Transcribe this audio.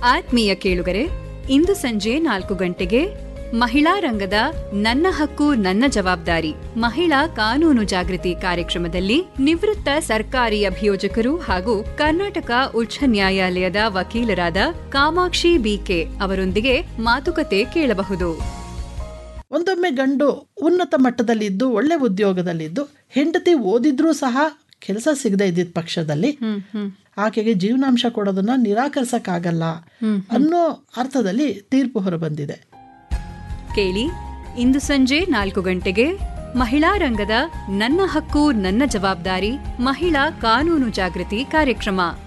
ಆತ್ಮೀಯ ಕೇಳುಗರೆ ಇಂದು ಸಂಜೆ ನಾಲ್ಕು ಗಂಟೆಗೆ ಮಹಿಳಾ ರಂಗದ ನನ್ನ ಹಕ್ಕು ನನ್ನ ಜವಾಬ್ದಾರಿ ಮಹಿಳಾ ಕಾನೂನು ಜಾಗೃತಿ ಕಾರ್ಯಕ್ರಮದಲ್ಲಿ ನಿವೃತ್ತ ಸರ್ಕಾರಿ ಅಭಿಯೋಜಕರು ಹಾಗೂ ಕರ್ನಾಟಕ ಉಚ್ಚ ನ್ಯಾಯಾಲಯದ ವಕೀಲರಾದ ಕಾಮಾಕ್ಷಿ ಬಿಕೆ ಅವರೊಂದಿಗೆ ಮಾತುಕತೆ ಕೇಳಬಹುದು ಒಂದೊಮ್ಮೆ ಗಂಡು ಉನ್ನತ ಮಟ್ಟದಲ್ಲಿದ್ದು ಒಳ್ಳೆ ಉದ್ಯೋಗದಲ್ಲಿದ್ದು ಹೆಂಡತಿ ಓದಿದ್ರೂ ಸಹ ಕೆಲಸ ಸಿಗದೆ ಇದ್ದಿದ್ದ ಪಕ್ಷದಲ್ಲಿ ಆಕೆಗೆ ಜೀವನಾಂಶ ಕೊಡೋದನ್ನ ನಿರಾಕರಿಸಕ್ಕಾಗಲ್ಲ ಅನ್ನೋ ಅರ್ಥದಲ್ಲಿ ತೀರ್ಪು ಹೊರಬಂದಿದೆ ಕೇಳಿ ಇಂದು ಸಂಜೆ ನಾಲ್ಕು ಗಂಟೆಗೆ ಮಹಿಳಾ ರಂಗದ ನನ್ನ ಹಕ್ಕು ನನ್ನ ಜವಾಬ್ದಾರಿ ಮಹಿಳಾ ಕಾನೂನು ಜಾಗೃತಿ ಕಾರ್ಯಕ್ರಮ